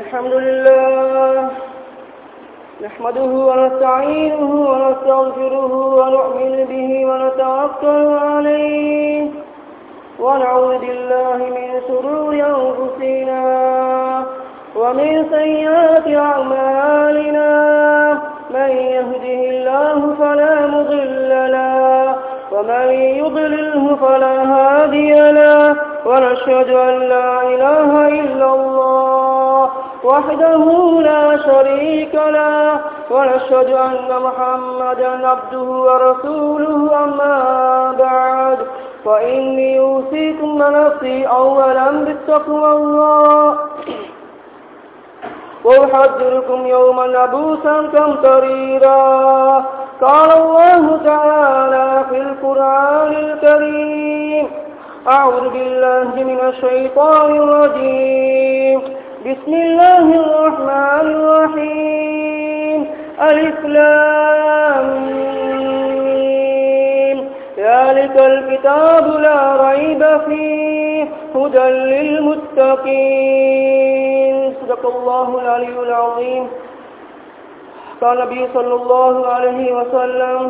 الحمد لله نحمده ونستعينه ونستغفره ونؤمن به ونتوكل عليه ونعوذ بالله من شرور أنفسنا ومن سيئات أعمالنا من يهده الله فلا مضل له ومن يضلله فلا هادي له ونشهد أن لا إله إلا الله وحده لا شريك له ونشهد أن محمدا عبده ورسوله أما بعد فإني أوصيكم نفسي أولا بالتقوى الله وأحذركم يوما عبوسا قمطريرا قال الله تعالى في القرآن الكريم أعوذ بالله من الشيطان الرجيم بسم الله الرحمن الرحيم ألف لام ميم. ذلك الكتاب لا ريب فيه هدى للمتقين صدق الله العلي العظيم قال النبي صلى الله عليه وسلم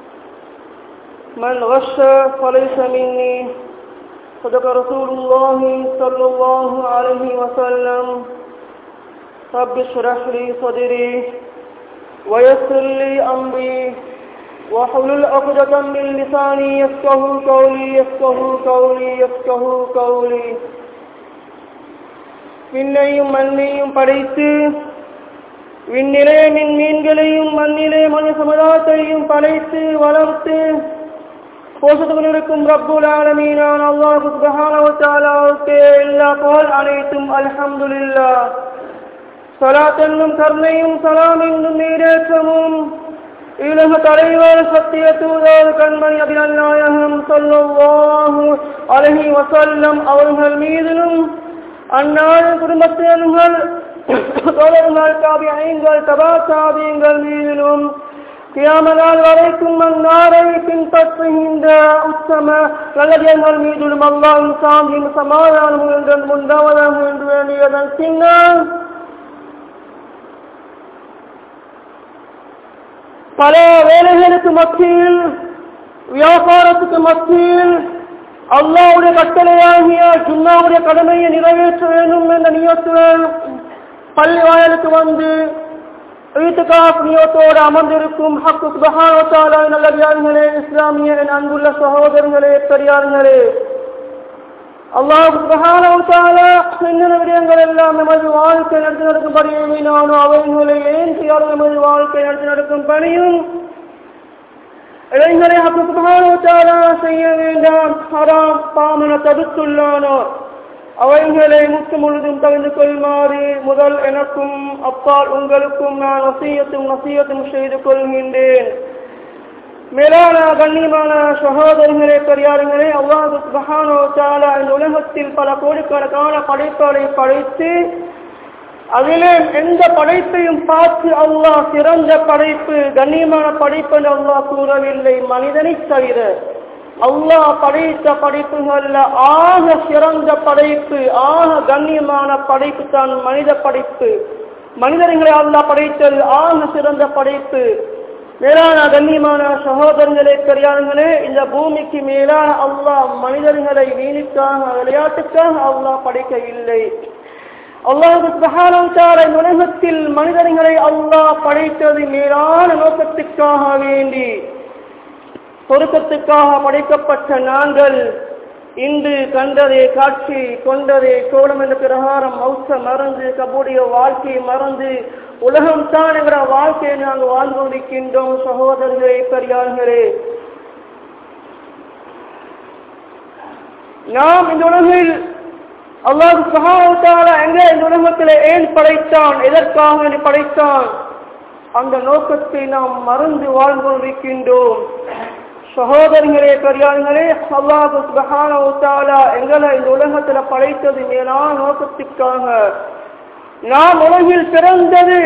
من غش فليس مني صدق رسول الله صلى الله عليه وسلم رب اشرح لي صدري ويسر لي أمري وحلل عقدة من لساني يفقه قولي يفقه قولي يفقه قولي விண்ணையும் மண்ணையும் படைத்து விண்ணிலே மின் மீன்களையும் மண்ணிலே மனித சமுதாயத்தையும் படைத்து வளர்த்து போஷத்துடன் இருக்கும் ரப்புல் ஆலமீனான் அல்லாஹ் சுப்ஹானஹு வ தஆலாவுக்கு எல்லா புகழ் அனைத்தும் அல்ஹம்துலில்லாஹ் ஸலாத் என்னும் கருணையும் சலாம் என்னும் நீரேற்றமும் இலக தலைவர் சத்திய தூதர் கண்மணி அபிநல் நாயகம் ஸல்லல்லாஹு அலைஹி வஸல்லம் அவர்கள் மீதிலும் அந்நாள் குடும்பத்தினர்கள் தோழர்கள் தாபியங்கள் தபா தாபியங்கள் மீதிலும் கியாமனால் வரைக்கும் அந்நாரை பின்பற்றுகின்ற உத்தம நல்லடியங்கள் மீதிலும் அல்லாஹின் சாந்தியும் சமாதானம் என்று முண்டாவதாக என்று வேண்டியதன் பின்னால் பல வேலைகளுக்கு மத்தியில் வியாபாரத்துக்கு மத்தியில் அல்லாவுடைய கட்டளையாகிய ஜும்மாவுடைய கடமையை நிறைவேற்ற வேண்டும் என்ற நியத்துடன் பள்ளி வாயலுக்கு வந்து ஈத்துகாப் நியத்தோடு அமர்ந்திருக்கும் ஹக்கு சுபஹானத்தாலா நல்லவியார்களே இஸ்லாமிய என் அன்புள்ள சகோதரர்களே பெரியார்களே அல்லாஹ் சுபஹானத்தாலா என்னென்ன விடயங்கள் எல்லாம் நமது வாழ்க்கை நடத்தி நடக்கும் பணியும் நானும் அவைகளை ஏன் செய்யாத நமது வாழ்க்கை நடத்தி நடக்கும் பணியும் இளைஞரை ஹக்கு சுபஹானத்தாலா செய்ய வேண்டாம் ஹராம் பாமன தடுத்துள்ளானோ அவைகளை முற்று முழுதும் தவிர்த்து கொள்ளுமாறு முதல் எனக்கும் அப்பால் உங்களுக்கும் நான் வசியத்தும் வசியத்தும் செய்து கொள்கின்றேன் மேலான கண்ணியமான சகோதரர்களே பெரியார்களே அல்லாஹு சுபஹானோ தாலா இந்த உலகத்தில் பல கோடிக்கணக்கான படைப்புகளை படைத்து அதிலே எந்த படைப்பையும் பார்த்து அல்லாஹ் சிறந்த படைப்பு கண்ணியமான படைப்பு என்று அல்லாஹ் கூறவில்லை மனிதனை தவிர அல்லாஹ் படைத்த படைப்புகள்ல ஆக சிறந்த படைப்பு ஆக கண்ணியமான படைப்பு தான் மனித படைப்பு மனிதர்களை அல்லாஹ் படைத்தல் ஆக சிறந்த படைப்பு மேலான கண்ணியமான சகோதரர்களே பெரியார்களே இந்த பூமிக்கு மேலான அல்லாஹ் மனிதர்களை வீணுக்காக விளையாட்டுக்காக அல்லாஹ் படைக்கவில்லை அல்லாஹு உலகத்தில் மனிதர்களை அல்லாஹ் படைத்தது மேலான நோக்கத்துக்காக வேண்டி பொருத்தத்துக்காக படைக்கப்பட்ட நாங்கள் இன்று கண்டதே காட்சி கொண்டதே கோலம் என்ற பிரகாரம் மௌச மறந்து கபுடைய வாழ்க்கையை மறந்து உலகம் தான் என்கிற வாழ்க்கையை நாங்கள் வாழ்ந்து கொண்டிருக்கின்றோம் சகோதரர்களே பெரியார்களே நாம் இந்த உலகில் அல்லாஹு சுகாவத்தால எங்க இந்த உலகத்தில் ஏன் படைத்தான் எதற்காக படைத்தான் அந்த நோக்கத்தை நாம் மறந்து வாழ்ந்து கொண்டிருக்கின்றோம் சகோதரர்களே பெரியார்களே அல்லாஹு சுபஹானவுத்தாலா எங்களை இந்த உலகத்துல படைத்தது மேலான நோக்கத்திற்காக நாம் உலகில் பிறந்தது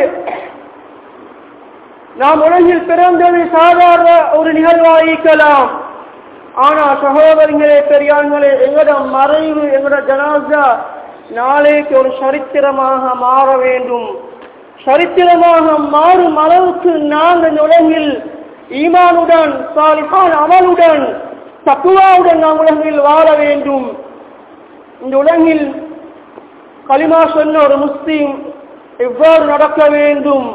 நாம் உலகில் பிறந்தது சாதாரண ஒரு நிகழ்வாயிருக்கலாம் ஆனா சகோதரர்களே பெரியார்களே எங்களோட மறைவு எங்களோட ஜனாசா நாளைக்கு ஒரு சரித்திரமாக மாற வேண்டும் சரித்திரமாக மாறும் அளவுக்கு நாங்கள் இந்த உலகில் ஈமானுடன் சாலிஹான் அமலுடன் தக்குவாவுடன் நாம் உலகில் வாழ வேண்டும் இந்த உலகில் களிமா சொன்ன ஒரு முஸ்லீம் எவ்வாறு நடக்க வேண்டும்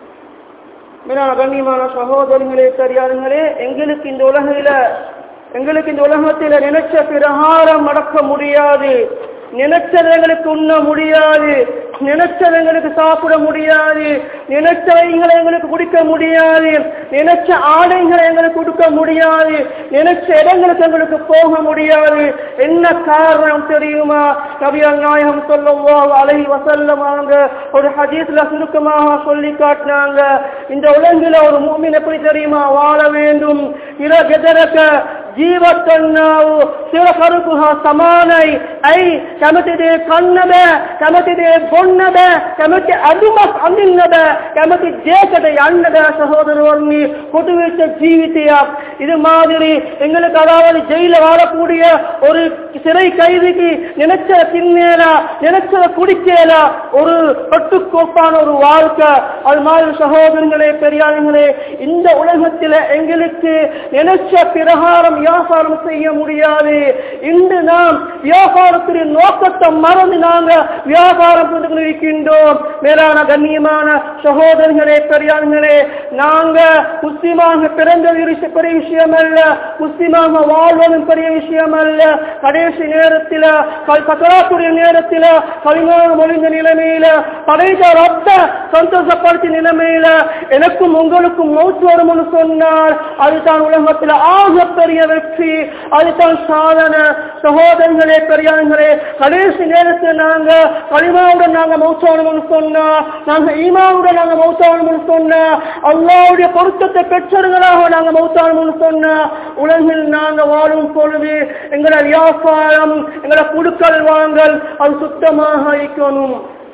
மேலான கண்ணியமான சகோதரர்களே சரியாருங்களே எங்களுக்கு இந்த உலகில எங்களுக்கு இந்த உலகத்தில் நினைச்ச பிரகாரம் நடக்க முடியாது நினைச்சது எங்களுக்கு உண்ண முடியாது நினைச்சது எங்களுக்கு சாப்பிட முடியாது நினைச்சவைகளை எங்களுக்கு குடிக்க முடியாது நினைச்ச ஆடைகளை எங்களுக்கு கொடுக்க முடியாது நினைச்ச இடங்களுக்கு எங்களுக்கு போக முடியாது என்ன காரணம் தெரியுமா நபியல் நாயகம் சொல்லவோ அலை வசல்லமாங்க ஒரு ஹதீஸ்ல சுருக்கமாக சொல்லி காட்டினாங்க இந்த உலகில ஒரு மூமின் எப்படி தெரியுமா வாழ வேண்டும் இர கெதரக்க ජීවත්වන්නාව සිරකරුකු හා සමානයි ඇයි කැමතිදේ කන්න බෑ කැමතිදේ බොන්න බෑ කැමති අදුමක් අඳින්න බෑ කැමති ජේකට යන්න බෑ சகோதரவர்ணி கொட்டுவிட்ட ஜீவித்தியம் இது மாதிரி எங்களுக்கு அதாவது ஜெயில வாழக்கூடிய ஒரு சிறை கைதிக்கு நினைச்ச தின்னேலா நினைச்சத குடிக்கலா ஒரு கட்டுக்கோப்பான ஒரு வாழ்க்கை அது மாதிரி சகோதரங்களே பெரியார்களே இந்த உலகத்தில் எங்களுக்கு நினைச்ச பிரகாரம் வியாபாரம் செய்ய முடியாது இன்று நாம் வியாபாரத்தின் நோக்கத்தை மறந்து நாங்க வியாபாரம் செய்து கொண்டிருக்கின்றோம் மேலான கண்ணியமான சகோதரர்களே பெரியார்களே நாங்க முஸ்லிமாக பிறந்தது ஒரு பெரிய விஷயம் அல்ல முஸ்லிமாக வாழ்வதும் பெரிய விஷயம் அல்ல கடைசி நேரத்தில் சக்கராத்துடைய நேரத்தில் கலிமான மொழிந்த நிலைமையில படைத்த ரத்த சந்தோஷப்படுத்திய நிலைமையில எனக்கும் உங்களுக்கும் மௌத்து வரும்னு சொன்னார் அதுதான் உலகத்தில் ஆகப்பெரிய வெற்றி அதுதான் சாதனை சகோதரங்களே பெரியார்களே கடைசி நேரத்தில் நாங்க களிமாவுடன் நாங்க மௌத்தானோம்னு சொன்னா நாங்க ஈமாவுடன் நாங்க மௌத்தானோம்னு சொன்னா அல்லாவுடைய பொருத்தத்தை பெற்றவர்களாக நாங்க மௌத்தானோம்னு சொன்னா உலகில் நாங்க வாழும் பொழுது எங்களை வியாபாரம் எங்களை குடுக்கல் வாங்கல் அது சுத்தமாக இருக்கணும்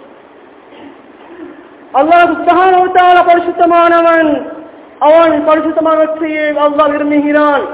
அல்லாஹ் சுத்தகான பரிசுத்தமானவன் அவன் பரிசுத்தமானவற்றையே அல்லாஹ் விரும்புகிறான்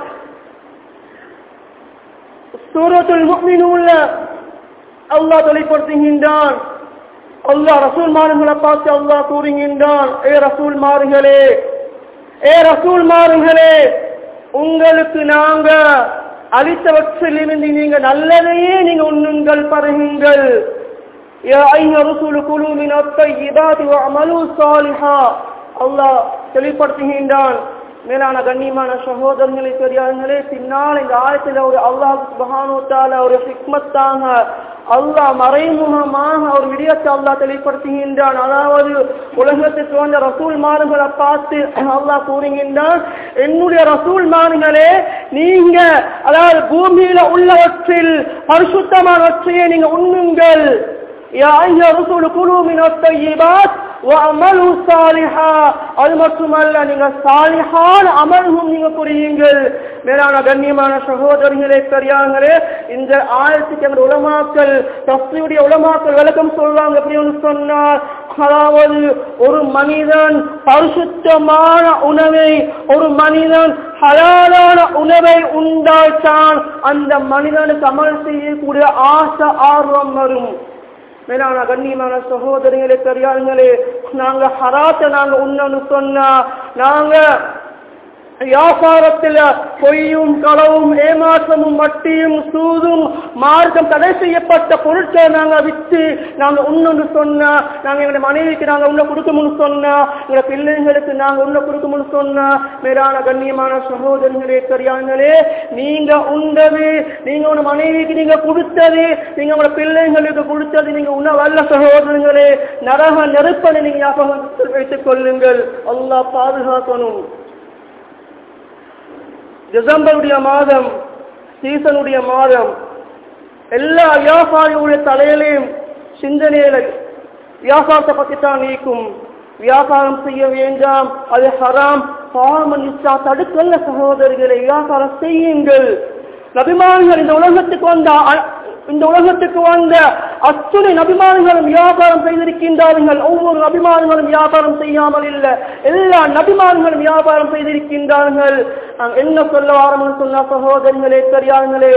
சூரத்துல் முக்மினூல்ல அல்லாஹ் தொலைப்படுத்துகின்றான் அல்லாஹ் ரசூல் மாறுகளை பார்த்து அல்லாஹ் கூறுகின்றான் ஏ ரசூல் மாறுகளே ஏ ரசூல் மாறுகளே உங்களுக்கு நாங்க அளித்தவற்றிலிருந்து நீங்க நல்லதையே நீங்க உண்ணுங்கள் பருகுங்கள் يا أيها الرسل كلوا من الطيبات واعملوا صالحا அல்லாஹ் தெளிப்படுத்துகின்றான் மேலான கண்ணியமான சகோதரர்களே பெரியார்களே பின்னால் இந்த ஆயத்தில் ஒரு அல்லாஹ் சுபஹானுத்தால ஒரு ஹிக்மத்தாக அல்லாஹ் மறைமுகமாக ஒரு விடயத்தை அல்லாஹ் தெளிப்படுத்துகின்றான் அதாவது உலகத்துக்கு வந்த ரசூல் மாறுகளை பார்த்து அல்லாஹ் கூறுகின்றான் என்னுடைய ரசூல் மாறுகளே நீங்க அதாவது பூமியில உள்ளவற்றில் பரிசுத்தமானவற்றையே நீங்க உண்ணுங்கள் يا أيها الرسل كلوا من الطيبات وعملوا صالحا அது மட்டுமல்ல நீங்க சாலிஹான அமல்களும் நீங்க புரியுங்கள் மேலான கண்ணியமான சகோதரிகளே பெரியாங்களே இந்த ஆயிரத்துக்கு எங்கள் உலமாக்கள் தஸ்தியுடைய உலமாக்கள் விளக்கம் சொல்றாங்க அப்படின்னு சொன்னார் அதாவது ஒரு மனிதன் பரிசுத்தமான உணவை ஒரு மனிதன் ஹலாலான உணவை உண்டாய்த்தான் அந்த மனிதனுக்கு அமல் செய்யக்கூடிய ஆசை ஆர்வம் வரும் மேலான கண்ணியமான சகோதரிகளே பெரியார்களே நாங்க ஹராத்த நாங்க உண்ணன்னு சொன்னா நாங்க வியாபாரத்தில் பொய்யும் களவும் ஏமாற்றமும் வட்டியும் சூதும் மார்க்கம் தடை செய்யப்பட்ட பொருட்களை நாங்க விற்று நாங்க உண்ணு சொன்னா நாங்க எங்களுடைய மனைவிக்கு நாங்க உள்ள கொடுக்கணும்னு சொன்னா எங்க பிள்ளைங்களுக்கு நாங்க உள்ள கொடுக்கணும்னு சொன்னா மேலான கண்ணியமான சகோதரர்களே பெரியாங்களே நீங்க உண்டது நீங்க உங்க மனைவிக்கு நீங்க கொடுத்தது நீங்க உங்க பிள்ளைங்களுக்கு கொடுத்தது நீங்க உண்ண வல்ல சகோதரர்களே நரக நெருப்பனை நீங்க ஞாபகம் வைத்துக் கொள்ளுங்கள் அல்லாஹ் பாதுகாக்கணும் டிசம்பருடைய மாதம் சீசனுடைய மாதம் எல்லா வியாபாரியுடைய தலையிலையும் சிந்தனையில வியாபாரத்தை பற்றி தான் நீக்கும் வியாபாரம் செய்ய வேண்டாம் அது ஹராம் பாவமன்னிச்சா தடுக்கல்ல சகோதரிகளை வியாபாரம் செய்யுங்கள் நபிமான்கள் இந்த உலகத்துக்கு வந்த இந்த உலகத்துக்கு வந்த அத்துணை நபிமான்களும் வியாபாரம் செய்திருக்கின்றார்கள் ஒவ்வொரு நபிமான்களும் வியாபாரம் செய்யாமல் இல்லை எல்லா நபிமான்களும் வியாபாரம் செய்திருக்கின்றார்கள் என்ன சொல்ல ஆரம்பம் சொன்ன சகோதரர்களே பெரியார்களே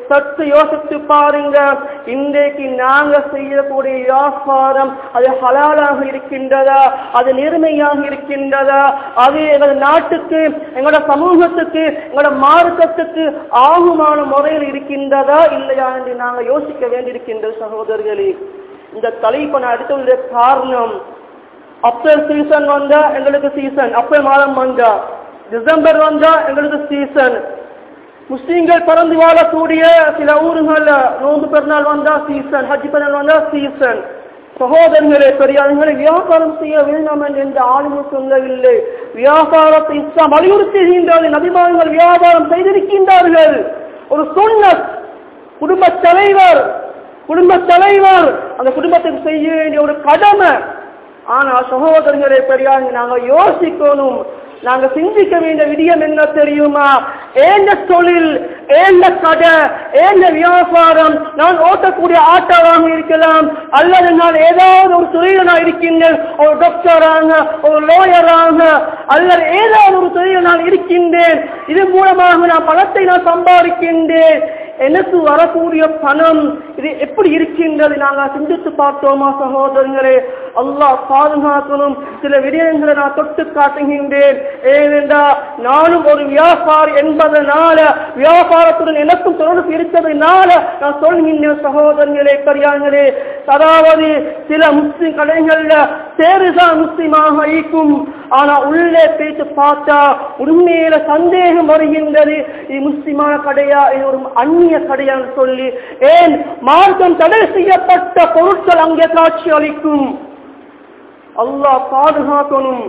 சற்று யோசித்து பாருங்க இன்றைக்கு நாங்க செய்யக்கூடிய வியாபாரம் அது ஹலாலாக இருக்கின்றதா அது நேர்மையாக இருக்கின்றதா அது எங்களோட நாட்டுக்கு எங்களோட சமூகத்துக்கு எங்களோட மார்க்கத்துக்கு ஆகுமான முறையில் இருக்கின்றதா இல்லையா என்று நாங்கள் யோசிக்க வேண்டியிருக்கின்ற சகோதரர்களே இந்த தலைப்பை நான் எடுத்துள்ள காரணம் அப்ரல் சீசன் வந்தா எங்களுக்கு சீசன் அப்ரல் மாதம் வந்தா டிசம்பர் வந்தா எங்களுக்கு சீசன் முஸ்லீம்கள் பறந்து வாழக்கூடிய சில ஊர்கள்ல நோன்பு பெருநாள் வந்தா சீசன் ஹஜ் பெருநாள் வந்தா சீசன் சகோதரர்களே பெரியார்களே வியாபாரம் செய்ய வேண்டாம் என்று எந்த ஆளுமை சொல்லவில்லை வியாபாரத்தை இஸ்லாம் வலியுறுத்துகின்றது நபிமார்கள் வியாபாரம் செய்திருக்கின்றார்கள் ஒரு சுன்னத் குடும்ப தலைவர் குடும்ப தலைவர் அந்த குடும்பத்துக்கு செய்ய வேண்டிய ஒரு கடமை ஆனா சகோதரர்களே பெரியாங்க நாங்க யோசிக்கணும் நாங்க சிந்திக்க வேண்டிய விடியம் என்ன தெரியுமா ஏந்த தொழில் ஏந்த கடை ஏந்த வியாபாரம் நான் ஓட்டக்கூடிய ஆட்டோவாக இருக்கலாம் அல்லது நான் ஏதாவது ஒரு துறையில நான் இருக்கின்றேன் ஒரு டாக்டராக ஒரு லோயராக அல்லது ஏதாவது ஒரு துறையில் நான் இருக்கின்றேன் இது மூலமாக நான் பணத்தை நான் சம்பாதிக்கின்றேன் எனக்கு வரக்கூடிய பணம் இது எப்படி இருக்கின்றது நாங்கள் சிந்தித்து பார்த்தோமா சகோதரங்களே அல்லாஹ் பாதுகாக்கணும் சில விடயங்களை நான் தொட்டு காட்டுகின்றேன் ஏனென்றா நானும் ஒரு வியாபாரி என்பதனால வியாபாரத்துடன் எனக்கும் தொடர்பு இருக்கிறதுனால நான் சொல்கின்றேன் சகோதரங்களே கரியாங்களே அதாவது சில முஸ்லிம் கடைகள்ல சேருதான் முஸ்லிமாக இருக்கும் ஆனா உள்ளே போயிட்டு பார்த்தா உண்மையில சந்தேகம் வருகின்றது இது முஸ்லிமான கடையா இது ஒரு அந்நிய கடையான்னு சொல்லி ஏன் மார்க்கம் தடை செய்யப்பட்ட பொருட்கள் அங்கே காட்சி அளிக்கும் அல்லாஹ் பாதுகாக்கணும்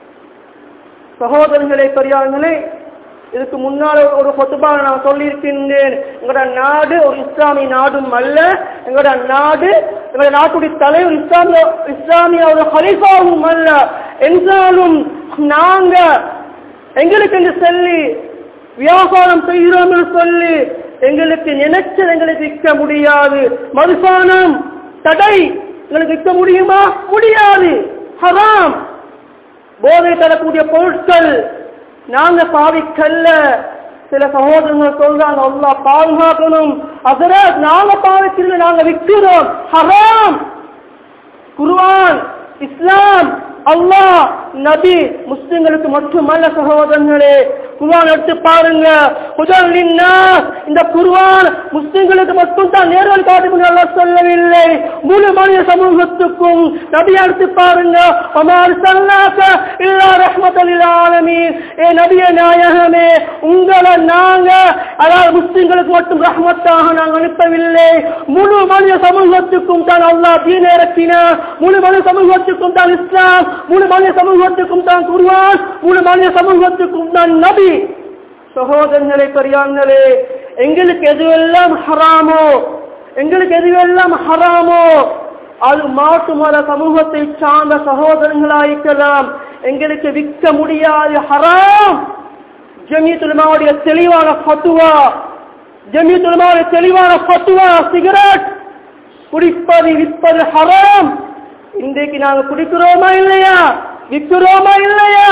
சகோதரர்களே பெரியார்களே இதுக்கு முன்னால் ஒரு கொத்துபா நான் சொல்லியிருக்கின்றேன் எங்களோட நாடு ஒரு இஸ்லாமிய நாடும் அல்ல எங்களோட நாடு எங்களோட நாட்டுடைய தலைவர் இஸ்லாமிய இஸ்லாமிய ஒரு ஹலிஃபாவும் அல்ல என்றாலும் நாங்க எங்களுக்கு என்று சொல்லி வியாபாரம் செய்கிறோம் என்று சொல்லி எங்களுக்கு நினைச்சது எங்களுக்கு விற்க முடியாது மதுபானம் தடை எங்களுக்கு விற்க முடியுமா முடியாது ஹராம் போதை தரக்கூடிய பொருட்கள் நாங்க பாவிக்கல்ல சில சகோதரர்கள் சொல்றாங்க அல்லா பாதுகாக்கணும் அதர நாங்க பாவிக்கிறது நாங்க விற்கிறோம் ஹராம் குர்ஆன் இஸ்லாம் அல்லாஹ் நபி முஸ்லிம்களுக்கு மட்டுமல்ல சகோதரர்களே குர்ஆன் எடுத்து பாருங்க முதல் இந்த குர்ஆன் முஸ்லிம்களுக்கு மட்டும் தான் நேர்வழி காட்டும் அல்லாஹ் சொல்லவில்லை முழு மனித சமூகத்துக்கும் நபி எடுத்து பாருங்க அமார் சல்லாக்க இல்லா ரஹ்மத்தல் ஆலமீன் ஏ நபிய நாயகமே உங்களை நாங்க அதாவது முஸ்லிம்களுக்கு மட்டும் ரஹ்மத்தாக நாங்கள் அனுப்பவில்லை முழு மனித சமூகத்துக்கும் தான் அல்லாஹ் தீன இறக்கினார் முழு மனித சமூகத்துக்கும் தான் இஸ்லாம் முழு மனித சமூகத்துக்கும் தான் குர்ஆன் முழு மனித சமூகத்துக்கும் தான் நபி சகோதரர்களே பெரியார்களே எங்களுக்கு எதுவெல்லாம் ஹராமோ எங்களுக்கு எதுவெல்லாம் ஹராமோ அது மாட்டு மத சமூகத்தை சார்ந்த சகோதரங்களாயிருக்கலாம் எங்களுக்கு விற்க முடியாது ஹராம் ஜமியத்துலமாவுடைய தெளிவான ஃபத்துவா ஜமியத்துலமாவுடைய தெளிவான ஃபத்துவா சிகரெட் குடிப்பது விற்பது ஹராம் இன்றைக்கு நாங்க குடிக்கிறோமா இல்லையா விற்கிறோமா இல்லையா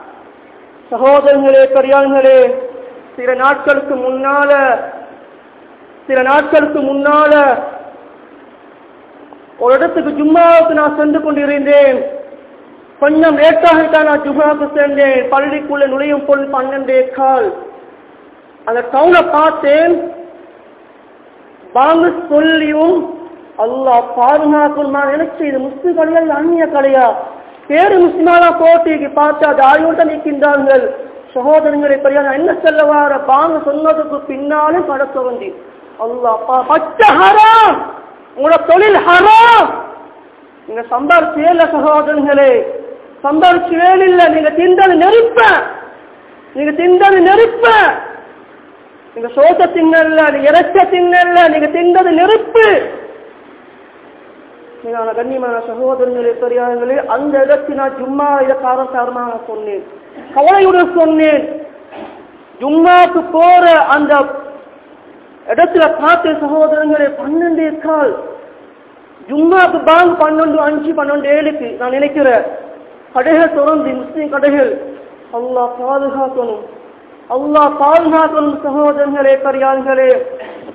சகோதரர்களே பெரியார்களே சில நாட்களுக்கு முன்னால சில நாட்களுக்கு முன்னால ஒரு இடத்துக்கு ஜும்மாவுக்கு நான் சென்று கொண்டிருந்தேன் கொஞ்சம் லேட்டாகித்தான் நான் ஜும்மாவுக்கு சென்றேன் பள்ளிக்குள்ள நுழையும் பொருள் பன்னெண்டே கால் அந்த டவுனை பார்த்தேன் வாங்க சொல்லியும் அல்லாஹ் பாதுகாக்கும் நான் நினைச்சு இது முஸ்லிம் கடையா அந்நிய கடையா பேரு முஸ்லிமாலா போட்டிக்கு பார்த்து அது ஆயோட நிற்கின்றார்கள் சகோதரங்களை பெரியா நான் என்ன சொல்ல வார பாங்க சொன்னதுக்கு பின்னாலும் கடத்த வந்தி அல்லாஹ் பச்சை ஹராம் உங்களோட தொழில் ஹராம் நீங்க சம்பாரிச்சு இல்ல சகோதரர்களே சம்பாரிச்சு வேலில்ல நீங்க திண்டது நெருப்ப நீங்க திண்டது நெருப்ப நீங்க சோத்த தின்னல்ல நீங்க இறைச்ச தின்னல்ல நீங்க திண்டது நெருப்பு நீங்க கண்ணியமான சகோதரர்களே பெரியார்களே அந்த இடத்தில் நான் ஜும்மா இதை காரசாரமாக சொன்னேன் கவலையுடன் சொன்னேன் ஜும்மாக்கு போற அந்த இடத்துல பார்த்த சகோதரங்களே பன்னெண்டே கால் ஜும்மாக்கு பாங்க் பன்னெண்டு அஞ்சு பன்னெண்டு ஏழுக்கு நான் நினைக்கிறேன் கடைகள் திறந்து முஸ்லீம் கடைகள் அல்லாஹ் பாதுகாக்கணும் அல்லாஹ் பாதுகாக்கணும் சகோதரர்களே பெரியார்களே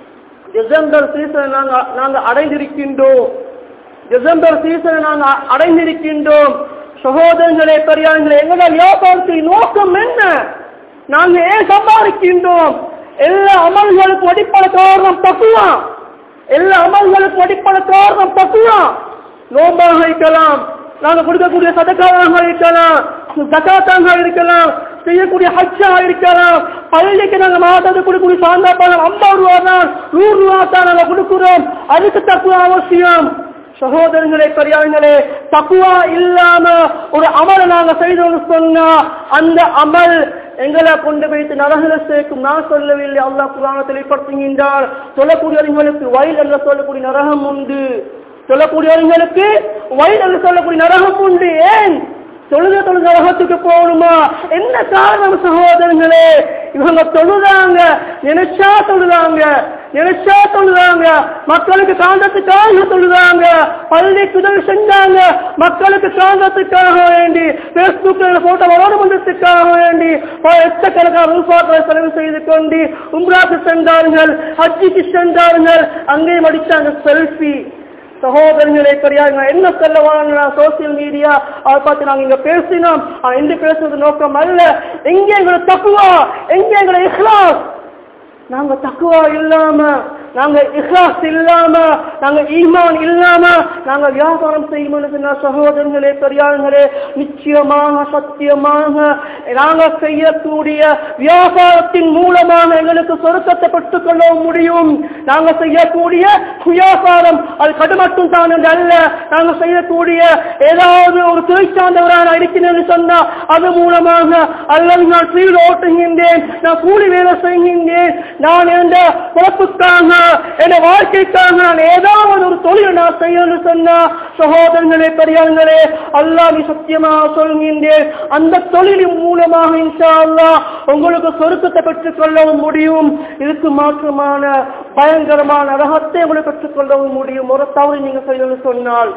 டிசம்பர் சீசன் நாங்க நாங்க அடைந்திருக்கின்றோம் டிசம்பர் சீசனை நாங்க அடைந்திருக்கின்றோம் சகோதரர்களே பெரியார்களே எங்களோட வியாபாரத்தின் நோக்கம் என்ன நாங்க ஏன் சம்பாதிக்கின்றோம் எல்லா அமல்களுக்கும் அடிப்படை காரணம் தக்குவா எல்லா அமல்களுக்கும் அடிப்படை காரணம் தக்குவா நோம்பாக இருக்கலாம் நாங்க கொடுக்கக்கூடிய சதக்காவாக இருக்கலாம் ஜக்காத்தாக இருக்கலாம் செய்யக்கூடிய ஹஜ்ஜாக இருக்கலாம் பள்ளிக்கு நாங்க மாதத்தை கொடுக்கக்கூடிய சாந்தா பணம் ஐம்பது ரூபா தான் நூறு ரூபா தான் நாங்க கொடுக்கிறோம் அதுக்கு தக்குவா அவசியம் சகோதரர்களே பெரியார்களே தக்குவா இல்லாம ஒரு அமலை நாங்க செய்தோம்னு சொன்னா அந்த அமல் எங்களை கொண்டு வைத்து நரகல சேர்க்கும் நான் சொல்லவில்லை அல்லாஹ் குரானத்தில் வெளிப்படுத்துகின்றார் சொல்லக்கூடியவர்களுக்கு வயல் என்று சொல்லக்கூடிய நரகம் உண்டு சொல்லக்கூடியவர்களுக்கு வயல் என்று சொல்லக்கூடிய நரகம் உண்டு ஏன் தொழுத தொழுத நரகத்துக்கு போகணுமா என்ன காரணம் சகோதரங்களே இவங்க தொழுதாங்க நினைச்சா தொழுதாங்க நினைச்சா தொழுதாங்க மக்களுக்கு காந்தத்துக்காக தொழுதாங்க பள்ளிக்கு உதவி செஞ்சாங்க மக்களுக்கு காந்தத்துக்காக வேண்டி பேஸ்புக்கில் போட்டோ வளரும் பண்றதுக்காக வேண்டி எத்தக்கணக்கான ரூபாக்களை செலவு செய்து கொண்டு உம்ராக்கு சென்றார்கள் ஹஜ்ஜிக்கு சென்றார்கள் அங்கேயும் அடித்தாங்க செல்ஃபி சகோதரர்களே பெரியாருங்க என்ன சொல்ல வாங்க சோசியல் மீடியா அதை பார்த்து நாங்க இங்க பேசினோம் ஆனா இன்று பேசுறது நோக்கம் அல்ல எங்க எங்களை தக்குவா எங்க எங்களை இஸ்லாஸ் நாங்க தக்குவா இல்லாம நாங்க இஹ்லாஸ் இல்லாம நாங்க ஈமான் இல்லாம நாங்க வியாபாரம் செய்யணும்னு சகோதரர்களே பெரியார்களே நிச்சயமாக சத்தியமாக நாங்க செய்யக்கூடிய வியாபாரத்தின் மூலமாக எங்களுக்கு சொருக்கத்தை பெற்றுக் கொள்ள முடியும் நாங்க செய்யக்கூடிய வியாபாரம் அது கடுமட்டும் தான் என்று அல்ல நாங்க செய்யக்கூடிய ஏதாவது ஒரு துறை சார்ந்தவரான இருக்கிறேன்னு சொன்னா அது மூலமாக அல்லது நான் ஃபீல் ஓட்டுகின்றேன் நான் கூலி வேலை செய்கின்றேன் நான் எந்த பிறப்புக்காக என் வாழ்க்கைக்காக நான் ஏதாவது ஒரு தொழில் நான் செய்யணும்னு சொன்னா சகோதரர்களே பெரியார்களே அல்லாஹ் நீ சத்தியமாக சொல்கின்றேன் அந்த தொழிலின் மூலமாக இன்ஷா அல்லாஹ் உங்களுக்கு சொருக்கத்தை பெற்றுக் கொள்ளவும் முடியும் இதுக்கு மாற்றமான பயங்கரமான நரகத்தை உங்களுக்கு பெற்றுக் கொள்ளவும் முடியும் ஒரு தவறு நீங்க செய்யணும்னு சொன்னால்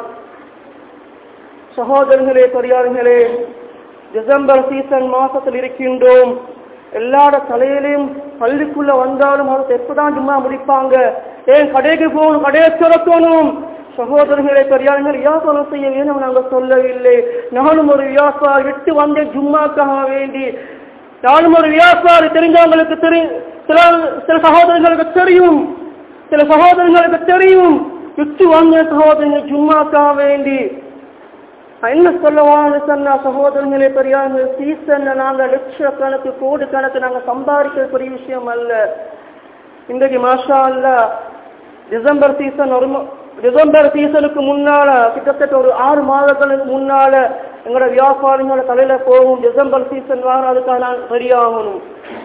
சகோதரர்களே பெரியார்களே டிசம்பர் சீசன் மாசத்தில் இருக்கின்றோம் எல்லார தலையிலையும் பள்ளிக்குள்ள வந்தாலும் அதை எப்பதான் சும்மா முடிப்பாங்க ஏன் கடைக்கு போகணும் கடையை திறக்கணும் சகோதரர்களை பெரியார்கள் வியாபாரம் செய்ய வேணும் நாங்கள் சொல்லவில்லை நானும் ஒரு வியாபாரி விட்டு வந்த ஜும்மாக்காக வேண்டி நானும் ஒரு வியாபாரி தெரிஞ்சவங்களுக்கு தெரி சில சில சகோதரர்களுக்கு தெரியும் சில சகோதரர்களுக்கு தெரியும் விட்டு வந்த சகோதரர்கள் ஜும்மாக்காக வேண்டி நான் என்ன சொல்லவான்னு சொன்னா சகோதரர்களே பெரியார்கள் சீசன்ல நாங்க லட்சக்கணக்கு கோடி கணக்கு நாங்க சம்பாதிக்கிற பெரிய விஷயம் அல்ல இன்றைக்கு மாஷா அல்ல டிசம்பர் சீசன் ஒரு ம- டிசம்பர் சீசனுக்கு முன்னால கிட்டத்தட்ட ஒரு ஆறு மாதங்களுக்கு முன்னால எங்களோட வியாபாரிகளோட தலையில போகும் டிசம்பர் சீசன் வார அதுக்காக நான் ரெடி ஆகணும்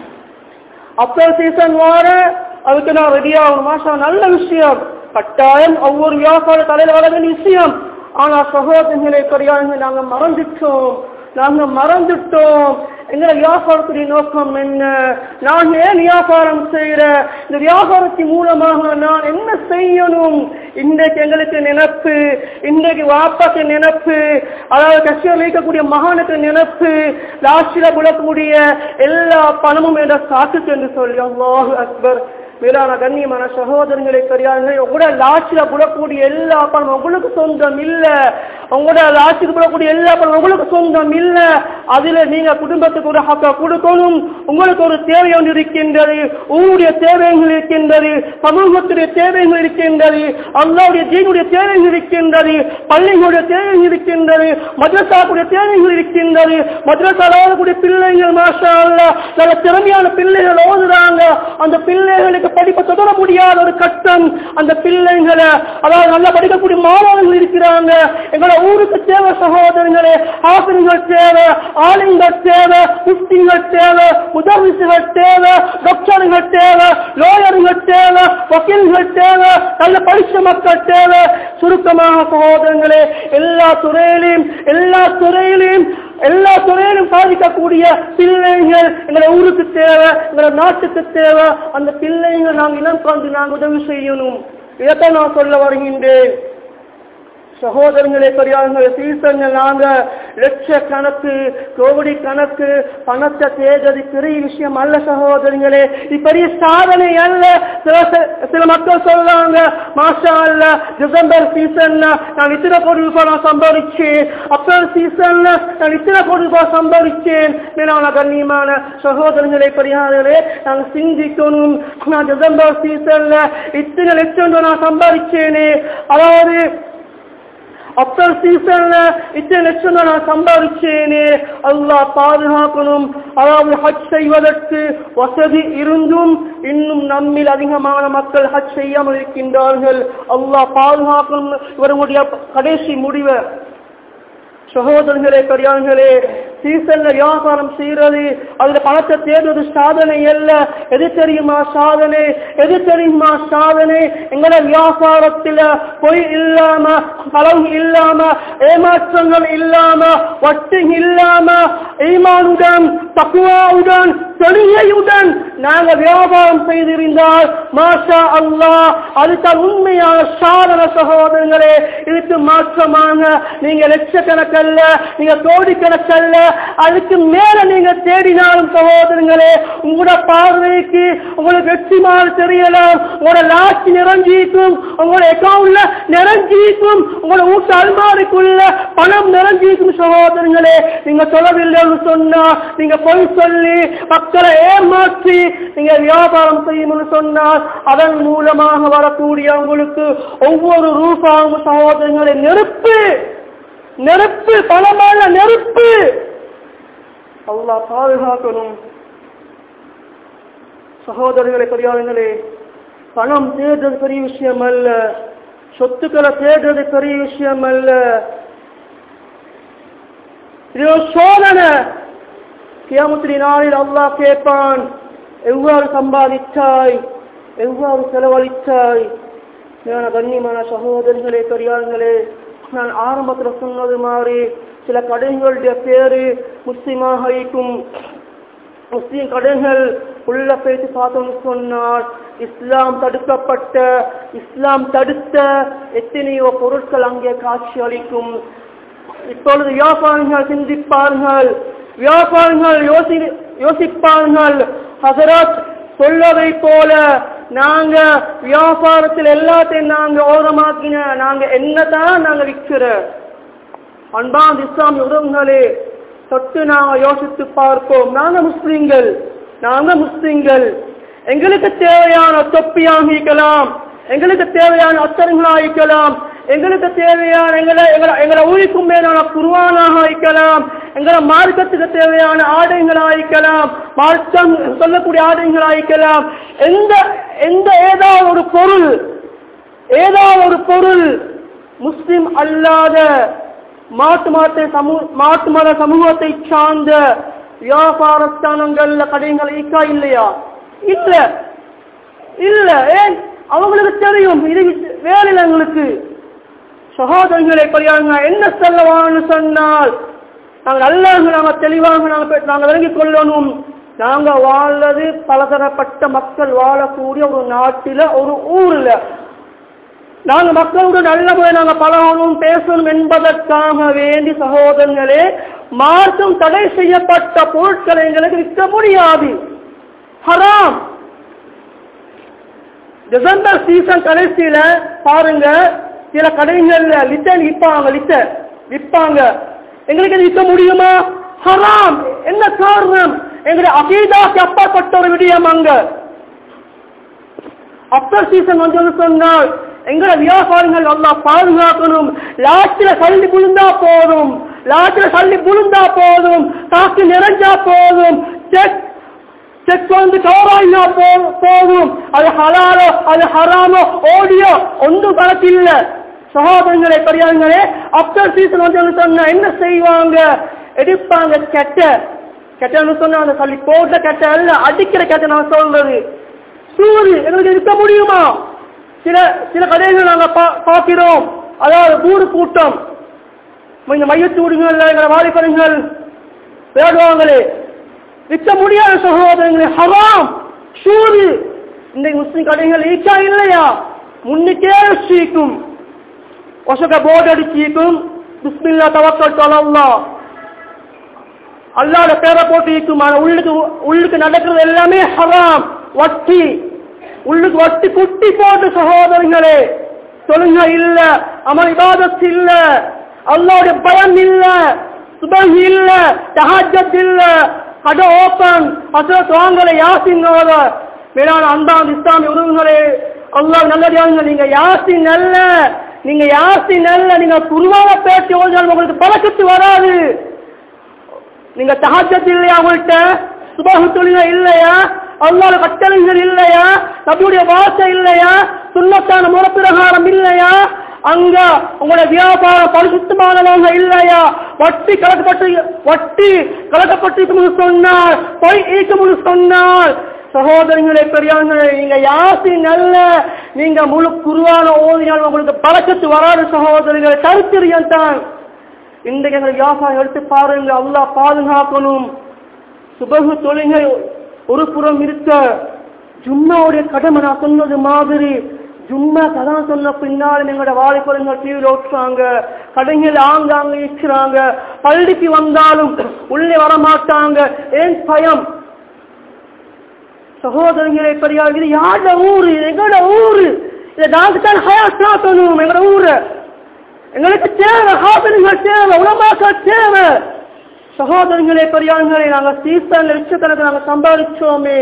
அப்பர் சீசன் வார அதுக்கு நான் ரெடி ஆகணும் மாஷா நல்ல விஷயம் கட்டாயம் ஒவ்வொரு வியாபார தலையில வர வேண்டிய விஷயம் ஆனா சகோதரர்களை பெரியாருங்க நாங்க மறந்துட்டோம் நாங்க மறந்துட்டோம் எங்களை வியாபாரத்துடைய நோக்கம் என்ன நான் ஏன் வியாபாரம் செய்யறேன் இந்த வியாபாரத்தின் மூலமாக நான் என்ன செய்யணும் இன்றைக்கு எங்களுக்கு நினைப்பு இன்றைக்கு வாப்பாக்கு நினைப்பு அதாவது கஷ்டம் வைக்கக்கூடிய மகானுக்கு நினைப்பு லாஸ்டில புலக்கூடிய எல்லா பணமும் என்ற சாக்குக்கு என்று சொல்லி அல்லாஹு அக்பர் மேலான கண்ணியமான சகோதரங்களை பெரியார்கள் உங்களோட லாட்சியில புலக்கூடிய எல்லா பணம் உங்களுக்கு சொந்தம் இல்ல உங்களோட லாட்சிக்கு புலக்கூடிய எல்லா பணம் உங்களுக்கு சொந்தம் இல்ல அதுல நீங்க குடும்பத்துக்கு ஒரு ஹக்கா கொடுக்கணும் உங்களுக்கு ஒரு தேவை ஒன்று இருக்கின்றது உங்களுடைய தேவைகள் இருக்கின்றது சமூகத்துடைய தேவைகள் இருக்கின்றது அல்லாவுடைய ஜீனுடைய தேவைகள் இருக்கின்றது பள்ளிகளுடைய தேவைகள் இருக்கின்றது மദ്രസാக்குடைய தேவைகள் இருக்கின்றது மദ്രசால ஓதக்கூடிய பிள்ளைகள் மாஷா அல்லா நல்ல திறமையான பிள்ளைகள் ஓதுறாங்க அந்த பிள்ளைகளுக்கு படிப்பை தொடர முடியாத ஒரு கட்டம் அந்த பிள்ளைங்களை அதாவது நல்லா படிக்கக்கூடிய மாணவர்கள் இருக்கிறாங்க எங்களோட ஊருக்கு தேவை சகோதரங்களே ஆசிரியர்கள் தேவை ஆளுங்கள் தேவை முஸ்லிம்கள் தேவை முதலமைச்சர்கள் தேவை டாக்டர்கள் தேவை லோயர்கள் தேவை வக்கீல்கள் தேவை நல்ல படிச்ச மக்கள் தேவை சுருக்கமாக சகோதரங்களே எல்லா துறையிலையும் எல்லா துறையிலையும் எல்லா துறையிலும் சாதிக்கக்கூடிய பிள்ளைகள் எங்களை ஊருக்கு தேவை எங்களை நாட்டுக்கு தேவை அந்த பிள்ளைகள் நாங்கள் இனம் காந்து நாங்கள் உதவி செய்யணும் இதைத்தான் நான் சொல்ல வருகின்றேன் சகோதரங்களே பெரியார்கள் சீசன்கள் நாங்க லட்ச கணக்கு கோடி கணக்கு பணத்தை தேடுறது பெரிய விஷயம் அல்ல சகோதரங்களே இது பெரிய சாதனை அல்ல சில சில மக்கள் சொல்றாங்க மாஷா அல்ல டிசம்பர் சீசன்ல நான் இத்தனை கோடி ரூபாய் நான் சம்பாதிச்சேன் அப்ரல் சீசன்ல நான் இத்தனை கோடி ரூபாய் சம்பாதிச்சேன் மேலான கண்ணியமான சகோதரங்களே பெரியார்களே நாங்க சிந்திக்கணும் நான் டிசம்பர் சீசன்ல இத்தனை லட்சம் நான் சம்பாதிச்சேனே அதாவது அப்டர் சீசன்ல இத்தனை லட்சம் நான் சம்பாதிச்சேனே அல்லாஹ் பாதுகாக்கணும் அதாவது ஹஜ் செய்வதற்கு வசதி இருந்தும் இன்னும் நம்மில் அதிகமான மக்கள் ஹஜ் செய்யாமல் இருக்கின்றார்கள் அல்லாஹ் பாதுகாக்கணும் இவருடைய கடைசி முடிவை சகோதரர்களே பெரியார்களே சீசன்ல வியாபாரம் செய்யறது அதுல பணத்தை தேடுவது சாதனை அல்ல எது தெரியுமா சாதனை எது தெரியுமா சாதனை எங்களை வியாபாரத்துல பொய் இல்லாம களவு இல்லாம ஏமாற்றங்கள் இல்லாம வட்டி இல்லாம ஈமானுடன் தக்குவாவுடன் தொழுகையுடன் நாங்க வியாபாரம் செய்திருந்தால் மாஷா அல்லாஹ் அதுதான் உண்மையான சாதன சகோதரங்களே இதுக்கு மாற்றமாக நீங்க லட்சக்கணக்கல்ல நீங்க கோடிக்கணக்கல்ல அதுக்கு மேல நீங்க தேடினாலும் சகோதரங்களே உங்களோட பார்வைக்கு உங்களுக்கு வெற்றி மாறு தெரியலாம் உங்களோட லாட்சி நிறைஞ்சிக்கும் உங்களோட அக்கௌண்ட்ல நிறைஞ்சிக்கும் உங்களோட வீட்டு அல்மாரிக்குள்ள பணம் நிறைஞ்சிக்கும் சகோதரங்களே நீங்க சொல்லவில்லைன்னு சொன்னா நீங்க பொய் சொல்லி மக்களை ஏமாற்றி நீங்க வியாபாரம் செய்யணும்னு சொன்னால் அதன் மூலமாக வரக்கூடிய உங்களுக்கு ஒவ்வொரு ரூபாவும் சகோதரங்களை நெருப்பு நெருப்பு பணமான நெருப்பு அல்லாஹ் பாதுகாக்கணும் சகோதரர்களே பெரியார்களே பணம் தேடுறது பெரிய விஷயம் அல்ல சொத்துக்களை தேடுறது பெரிய விஷயம் அல்ல இது ஒரு சோதனை கியாமத்திரி நாளில் அல்லாஹ் கேட்பான் எவ்வாறு சம்பாதித்தாய் எவ்வாறு செலவழித்தாய் ஞான கண்ணியமான சகோதரர்களே பெரியார்களே நான் ஆரம்பத்துல சொன்னது மாதிரி சில கடைகளுடைய பேரு முஸ்லிமாக இருக்கும் முஸ்லிம் கடைகள் உள்ள பேசி பார்த்தோம்னு சொன்னால் இஸ்லாம் தடுக்கப்பட்ட இஸ்லாம் தடுத்த எத்தனையோ பொருட்கள் அங்கே காட்சி அளிக்கும் இப்பொழுது வியாபாரிகள் சிந்திப்பார்கள் வியாபாரிகள் யோசி யோசிப்பார்கள் ஹசரத் சொல்லதை போல நாங்க வியாபாரத்தில் எல்லாத்தையும் நாங்க ஓரமாக்கின நாங்க என்னதான் நாங்க விற்கிற அன்பான் இஸ்லாமிய உறவுகளே தொட்டு நாங்க யோசித்து பார்ப்போம் நாங்க முஸ்லிம்கள் நாங்க முஸ்லிம்கள் எங்களுக்கு தேவையான தொப்பியாகிக்கலாம் எங்களுக்கு தேவையான அத்தரங்களாகிக்கலாம் எங்களுக்கு தேவையான எங்களை எங்களை எங்களை ஊழிக்கும் மேலான குருவானாக ஆயிக்கலாம் எங்களை மார்க்கத்துக்கு தேவையான ஆடைகள் ஆயிக்கலாம் மார்க்கம் சொல்லக்கூடிய ஆடைகள் ஆயிக்கலாம் எந்த எந்த ஏதாவது ஒரு பொருள் ஏதாவது ஒரு பொருள் முஸ்லிம் அல்லாத மாட்டு மாட்டு சமூக மாட்டு மத சமூகத்தை சார்ந்த வியாபாரஸ்தானங்கள்ல கடைகள் ஈக்கா இல்லையா இல்ல இல்ல ஏன் அவங்களுக்கு தெரியும் இது வேலையில் எங்களுக்கு சகோதரங்களை பரியாங்க என்ன செல்லவான்னு சொன்னால் நாங்கள் நல்லவங்க நாங்கள் தெளிவாக நாங்கள் நாங்கள் விளங்கிக் கொள்ளணும் நாங்க வாழ்றது பலதரப்பட்ட மக்கள் வாழக்கூடிய ஒரு நாட்டில ஒரு ஊர்ல நாங்க மக்களுடன் நல்ல முறை நாங்க பழகணும் பேசணும் என்பதற்காக வேண்டி சகோதரர்களே மார்க்கம் தடை செய்யப்பட்ட பொருட்களை எங்களுக்கு விற்க முடியாது ஹராம் டிசம்பர் சீசன் கடைசியில பாருங்க சில கடைகள்ல லிட்டர் விற்பாங்க லிட்டர் விற்பாங்க எங்களுக்கு இது விற்க முடியுமா ஹராம் என்ன காரணம் எங்களுடைய அகீதாக்கு அப்பாற்பட்ட ஒரு விடயம் அங்க அப்டர் சீசன் வந்து சொன்னால் எங்களை வியாபாரங்கள் நல்லா பாதுகாக்கணும் லாட்டில சல்லி புழுந்தா போதும் லாட்டில சல்லி புழுந்தா போதும் காக்கு நிறைஞ்சா போதும் செக் செக் வந்து கவராயினா போதும் அது ஹலாலோ அது ஹராமோ ஓடியோ ஒன்றும் கணக்கில்ல சகோதரங்களே பெரியாங்களே அப்டர் சீசன் வந்து சொன்னா என்ன செய்வாங்க எடுப்பாங்க கெட்ட கெட்டன்னு சொன்னா அந்த சொல்லி போட்ட கெட்ட அல்ல அடிக்கிற கெட்ட நான் சொல்றது சூது எங்களுக்கு இருக்க முடியுமா சில சில கடைகள் நாங்க பார்க்கிறோம் அதாவது ஊரு கூட்டம் இந்த மையத்தூடுகள் எங்களை வாலிபருங்கள் விளையாடுவாங்களே விற்க முடியாத சகோதரங்களே ஹராம் சூது இந்த முஸ்லிம் கடைகள் ஈச்சா இல்லையா முன்னுக்கே சீக்கும் ஒசக போர்டு அடிச்சிக்கும் பிஸ்மில்லா தவக்கல் தொலல்லா அல்லாட பேரை போட்டு இருக்கும் ஆனா உள்ளுக்கு உள்ளுக்கு நடக்கிறது எல்லாமே ஹராம் வட்டி உள்ளுக்கு வட்டி குட்டி போட்டு சகோதரங்களே சொல்லுங்க இல்ல அமல் இபாதத் இல்ல அல்லாவுடைய பயம் இல்ல சுபஹி இல்ல தஹஜத் இல்ல கடை ஓப்பன் அசரத் வாங்கல யாசின் ஓத மேலான அன்பான் இஸ்லாமிய உறவுகளே அல்லாஹ் நல்லடியாங்க நீங்க யாசின் நல்ல நீங்க யாசின் நல்ல நீங்க குருவான பேச்சு ஓதினால் உங்களுக்கு பழக்கத்து வராது நீங்க தஹஜத் இல்லையா உங்கள்கிட்ட சுபஹு தொழில இல்லையா அல்லாத கட்டளைகள் இல்லையா நபியுடைய வார்த்தை இல்லையா சுண்ணத்தான முறப்பிரகாரம் இல்லையா அங்க உங்களோட வியாபாரம் பரிசுத்தமானவங்க இல்லையா வட்டி கலக்கப்பட்டு வட்டி கலக்கப்பட்டு சொன்னால் பொய் ஈக்கும்னு சொன்னால் சகோதரங்களே பெரியார்களே நீங்க யாசி நல்ல நீங்க முழு குருவான ஓதினால் உங்களுக்கு பழக்கத்து வராது சகோதரிகளை கருத்திரியன் தான் இன்றைக்கு எங்கள் வியாபாரம் எடுத்து பாருங்க அல்லாஹ் பாதுகாக்கணும் சுபகு தொழில்கை ஒரு புறம் இருக்க ஜும்மாவுடைய கடமை நான் சொன்னது மாதிரி ஜும்மா கதான் சொன்ன பின்னால் எங்களோட வாழைப்பழங்கள் டிவியில் ஓட்டுறாங்க கடைகள் ஆங்காங்க இருக்கிறாங்க பள்ளிக்கு வந்தாலும் உள்ளே வர மாட்டாங்க ஏன் பயம் சகோதரங்களே பெரியார் இது யாரோட ஊரு இது எங்களோட ஊரு இதை நாங்க தான் ஹயாத் காட்டணும் எங்களோட ஊரை எங்களுக்கு தேவை ஹாபிர்கள் தேவை உலமாக்கள் தேவை சகோதரங்களே பெரியார்களே நாங்க சீசன் லட்சக்கணக்கு நாங்க சம்பாதிச்சோமே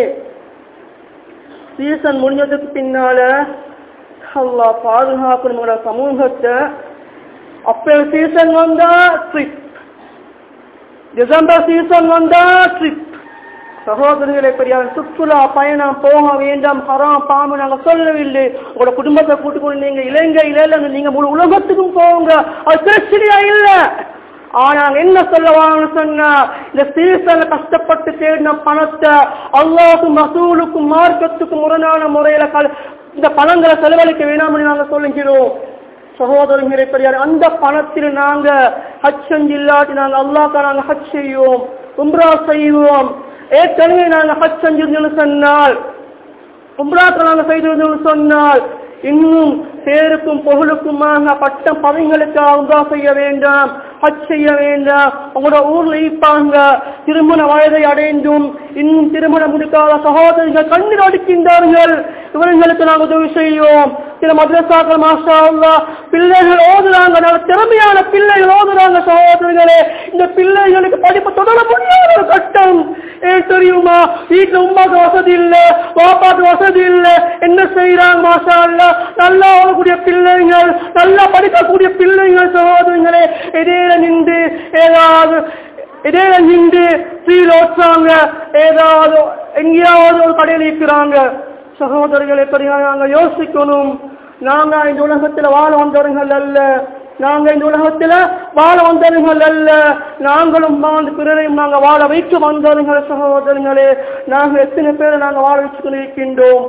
சீசன் முடிஞ்சதுக்கு பின்னால அல்லா பாதுகாக்கணும் எங்களோட சமூகத்தை அப்ப சீசன் வந்தா ட்ரிப் டிசம்பர் சீசன் வந்தா ட்ரிப் சகோதரர்களே பெரியார் சுற்றுலா பயணம் போக வேண்டாம் ஹராம் பாம்பு நாங்க சொல்லவில்லை உங்களோட குடும்பத்தை கூட்டுக்கொண்டு நீங்க இலங்கையில இல்ல நீங்க முழு உலகத்துக்கும் போங்க அது பிரச்சனையா இல்ல ஆனா என்ன சொல்ல வாங்கன்னு சொன்னா இந்த சீசன்ல கஷ்டப்பட்டு தேடின பணத்தை அல்லாவுக்கும் மசூலுக்கும் மார்க்கத்துக்கும் முரணான முறையில கல- இந்த பணங்களை செலவழிக்க வேணாம்னு நாங்க சொல்லுகிறோம் சகோதரர்களே பெரியார் அந்த பணத்தில் நாங்க ஹஜ் செஞ்சு இல்லாட்டி நாங்க அல்லாஹ்க்கா நாங்க ஹஜ் செய்வோம் உம்ரா செய்வோம் ஏற்கனவே நாங்க ஹஜ் செஞ்சிருந்தோம்னு சொன்னால் உம்ராக்கள் நாங்க செய்திருந்தோம்னு சொன்னால் இன்னும் பேருக்கும் புகழுக்குமாக பட்டம் பதவிகளுக்காக உதா செய்ய வேண்டாம் ஹஜ் செய்ய வேண்டாம் உங்களோட ஊர்ல இருப்பாங்க திருமண வயதை அடைந்தும் இன்னும் திருமணம் முடிக்காத சகோதரிகள் கண்ணீர் அடிக்கின்றார்கள் இவர்களுக்கு நாங்கள் உதவி செய்வோம் சில மദ്രസാக்கள் மாஷா அல்லாஹ் பிள்ளைகள் ஓதுறாங்க நல்ல திறமையான பிள்ளைகள் ஓதுறாங்க சகோதரிகளே இந்த பிள்ளைகளுக்கு படிப்பு தொடர முடியாத ஒரு கட்டம் ஏன் தெரியுமா வீட்டுல உமாக்கு வசதி இல்ல பாப்பாக்கு வசதி இல்ல என்ன செய்யறாங்க மாஷா அல்லாஹ் நல்லா ஓடக்கூடிய பிள்ளைகள் நல்லா படிக்கக்கூடிய பிள்ளைகள் சகோதரிகளே இடையில நின்று ஏதாவது இடையில நின்று ஸ்ரீல ஓட்டுறாங்க ஏதாவது எங்கேயாவது ஒரு கடையில் இருக்கிறாங்க சகோதரர்களை பெரிய நாங்க யோசிக்கணும் நாங்க இந்த உலகத்துல வாழ வந்தவர்கள் அல்ல நாங்க இந்த உலகத்துல வாழ வந்தவர்கள் அல்ல நாங்களும் வாழ்ந்து பிறரையும் நாங்க வாழ வைக்க வந்தவர்கள் சகோதரர்களே நாங்க எத்தனை பேரை நாங்க வாழ வச்சு இருக்கின்றோம்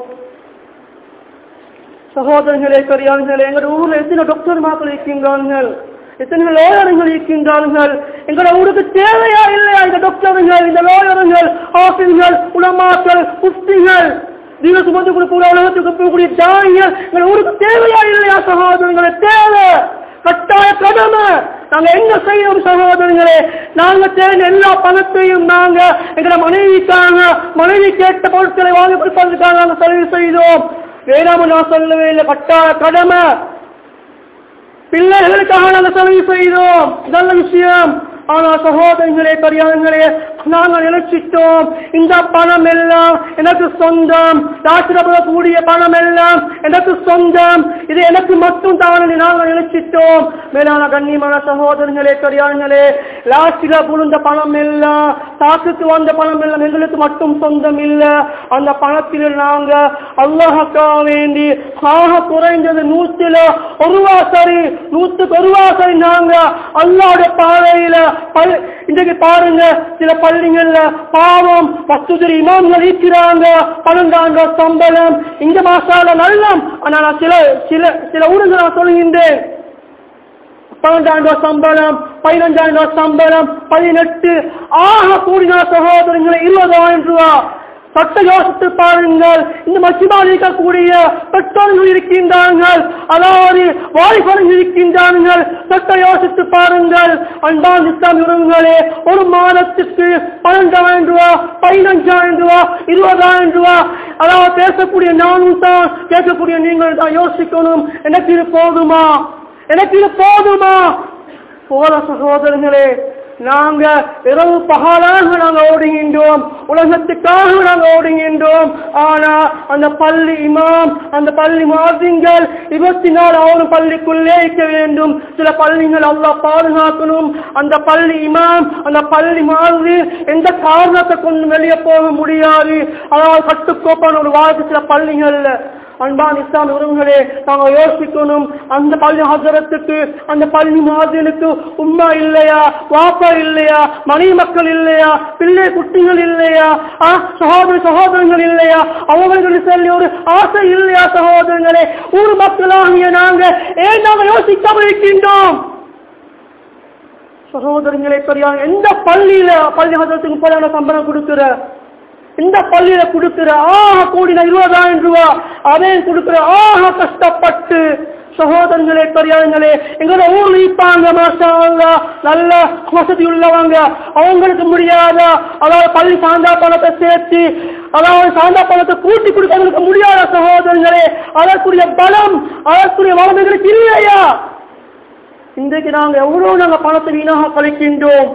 சகோதரர்களே பெரியார்களே எங்கள் ஊர்ல எத்தனை டாக்டர் மக்கள் இருக்கின்றார்கள் எத்தனை லோயர்கள் இருக்கின்றார்கள் எங்களோட ஊருக்கு தேவையா இல்லையா இந்த டாக்டர்கள் இந்த லோயர்கள் ஆசிரியர்கள் உலமாக்கள் குஸ்திகள் நீங்க சுமந்து கொடுக்கிற உலகத்துக்கு போகக்கூடிய தானியல் எங்கள் ஊருக்கு தேவையா இல்லையா சகோதரர்களே தேவை கட்டாய கடமை நாங்க என்ன செய்யணும் சகோதரர்களே நாங்க தேடின எல்லா பணத்தையும் நாங்க எங்களை மனைவிக்காக மனைவி கேட்ட பொருட்களை வாங்கி கொடுப்பதற்காக நாங்க செலவு செய்தோம் வேணாம நான் சொல்லவே இல்லை கட்டாய கடமை பிள்ளைகளுக்காக நாங்க செலவு செய்தோம் நல்ல விஷயம் ஆனா சகோதரங்களே பெரியார்களே நாங்கள் நினைச்சிட்டோம் இந்த பணம் எல்லாம் எனக்கு சொந்தம் டாக்டர் கூடிய பணம் எல்லாம் எனக்கு சொந்தம் இது எனக்கு மட்டும் தான் நாங்கள் நினைச்சிட்டோம் மேலான கண்ணியமான சகோதரங்களே பெரியார்களே லாஸ்டில புழுந்த பணம் எல்லாம் தாக்குக்கு வந்த பணம் எல்லாம் எங்களுக்கு மட்டும் சொந்தம் இல்ல அந்த பணத்தில் நாங்க அல்லாஹக்கா வேண்டி ஆக குறைந்தது நூத்துல ஒரு ரூபா சரி நூத்துக்கு ஒரு ரூபா சரி நாங்க அல்லாட பாதையில பல்- இன்றைக்கு பாருங்க சில பள்ளிகள்ல பாவம் பத்துதிரி இமாம்கள் இருக்கிறாங்க பன்னெண்டாம் ரூபாய் சம்பளம் இந்த மாசால நல்லம் ஆனா நான் சில சில சில ஊருக்கு நான் சொல்லுகின்றேன் பன்னெண்டாயிரம் ரூபாய் சம்பளம் பதினஞ்சாயிரம் ரூபாய் சம்பளம் பதினெட்டு ஆக கூடின சகோதரங்களை இருபதாயிரம் ரூபாய் சட்ட யோசித்து பாருங்கள் இந்த மசிமாவில் இருக்கக்கூடிய பெற்றோர்கள் இருக்கின்றார்கள் அதாவது வாலிபர்கள் இருக்கின்றார்கள் சட்ட யோசித்து பாருங்கள் அன்பான் இஸ்லாம் உறவுகளே ஒரு மாதத்துக்கு பன்னெண்டாயிரம் ரூபா பதினஞ்சாயிரம் ரூபா இருபதாயிரம் ரூபா அதாவது பேசக்கூடிய நானும் தான் கேட்கக்கூடிய நீங்கள் தான் யோசிக்கணும் எனக்கு இது போதுமா எனக்கு இது போதுமா போல சகோதரர்களே நாங்க இரவு பகலாக நாங்க ஓடுகின்றோம் உலகத்துக்காக நாங்க ஓடுகின்றோம் ஆனா அந்த பள்ளி இமாம் அந்த பள்ளி மாதிங்கள் இருபத்தி நாலு அவரும் பள்ளிக்குள்ளே இருக்க வேண்டும் சில பள்ளிகள் அல்லாஹ் பாதுகாக்கணும் அந்த பள்ளி இமாம் அந்த பள்ளி மாதிரி எந்த காரணத்தை கொண்டு வெளியே போக முடியாது அதாவது கட்டுக்கோப்பான ஒரு வாழ்க்கை சில பள்ளிகள்ல அன்பான் இஸ்லாம் உறவுகளே நாங்க யோசிக்கணும் அந்த பள்ளி ஹசரத்துக்கு அந்த பள்ளி மாதினுக்கு உம்மா இல்லையா வாப்பா இல்லையா மணி மக்கள் இல்லையா பிள்ளை குட்டிகள் இல்லையா ஆ, சகோதர சகோதரங்கள் இல்லையா அவங்களுக்கு சொல்லி ஒரு ஆசை இல்லையா சகோதரங்களே ஊர் மக்களாகிய நாங்க ஏன் நாங்க யோசிக்காமல் இருக்கின்றோம் சகோதரங்களே பெரியார் எந்த பள்ளியில பள்ளி ஹசரத்துக்கு போல சம்பளம் கொடுக்கிற இந்த பள்ளியில கொடுக்கிற ஆஹா கூடின இருபதாயிரம் ரூபா அதே கொடுக்கிற ஆஹா கஷ்டப்பட்டு சகோதரங்களே பெரியாருங்களே எங்களோட ஊர்ல இருப்பாங்க மாஷா அல்லாஹ், நல்ல வசதி உள்ளவங்க அவங்களுக்கு முடியாத அதாவது பள்ளி சாந்தா பணத்தை சேர்த்து அதாவது சாந்தா பணத்தை கூட்டி கொடுக்கறதுக்கு முடியாத சகோதரங்களே அதற்குரிய பலம் அதற்குரிய வளம் எங்களுக்கு இல்லையா இன்றைக்கு நாங்க எவ்வளவு நாங்க பணத்தை வீணாக கழிக்கின்றோம்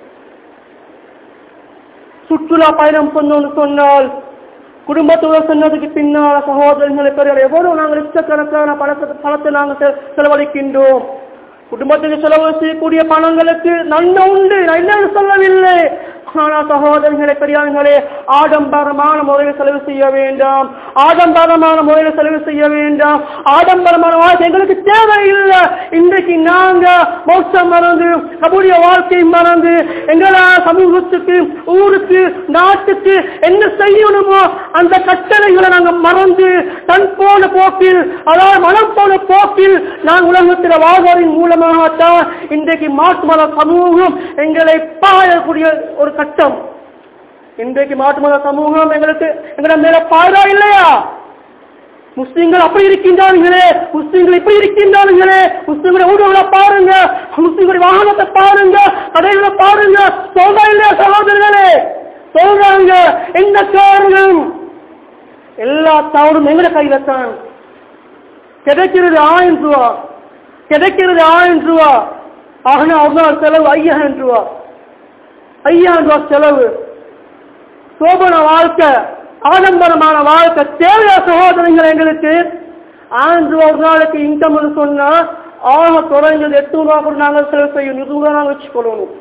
சுற்றுலா பயணம் சொன்னோம்னு சொன்னால் குடும்பத்தோட சொன்னதுக்கு பின்னால சகோதரர்களை பெரிய எவ்வளவு நாங்கள் லட்சக்கணக்கான பணத்தை பணத்தை நாங்கள் செ- செலவழிக்கின்றோம் குடும்பத்துக்கு செலவு செய்யக்கூடிய பணங்களுக்கு நன்மை உண்டு நான் இல்லைன்னு சொல்லவில்லை ஆனா சகோதரர்களே பெரியார்களே ஆடம்பரமான முறையில் செலவு செய்ய வேண்டாம் ஆடம்பரமான முறையில் செலவு செய்ய வேண்டாம் ஆடம்பரமான வாழ்க்கை எங்களுக்கு தேவையில்லை இன்றைக்கு நாங்க மோட்சம் மறந்து நம்முடைய வாழ்க்கை மறந்து எங்கள சமூகத்துக்கு ஊருக்கு நாட்டுக்கு என்ன செய்யணுமோ அந்த கட்டளைகளை நாங்க மறந்து தன் போன போக்கில் அதாவது மனம் போன போக்கில் நான் உலகத்தில் வாழ்வதன் மூலமாகத்தான் இன்றைக்கு மாட்டு மத சமூகம் எங்களை பாயக்கூடிய ஒரு கட்டம் இன்றைக்கு மாட்டு மத சமூகம் எங்களுக்கு எங்களை மேல பாயதா இல்லையா முஸ்லிம்கள் அப்படி இருக்கின்றார்களே முஸ்லிம்கள் இப்படி இருக்கின்றார்களே முஸ்லிம்களை ஊடுகளை பாருங்க முஸ்லிம்களுடைய வாகனத்தை பாருங்க கடைகளை பாருங்க சொல்றா இல்லையா சகோதரர்களே சொல்றாங்க என்ன காரணம் எல்லா தவறும் எங்கட கையில தான் கிடைக்கிறது ஆயிரம் ரூபா கிடைக்கிறது ஆயிரம் ரூபா ஆகனா ஒரு நாள் செலவு ஐயாயிரம் ரூபா ஐயாயிரம் ரூபா செலவு சோபன வாழ்க்கை ஆடம்பரமான வாழ்க்கை தேவையா சகோதரங்கள் எங்களுக்கு ஆயிரம் ரூபா ஒரு நாளைக்கு இன்கம் சொன்னா ஆக குறைஞ்சது எட்டு ரூபா கூட நாங்கள் செலவு செய்யணும் இது கூட நாங்கள் வச்சுக்கொள்ளணும்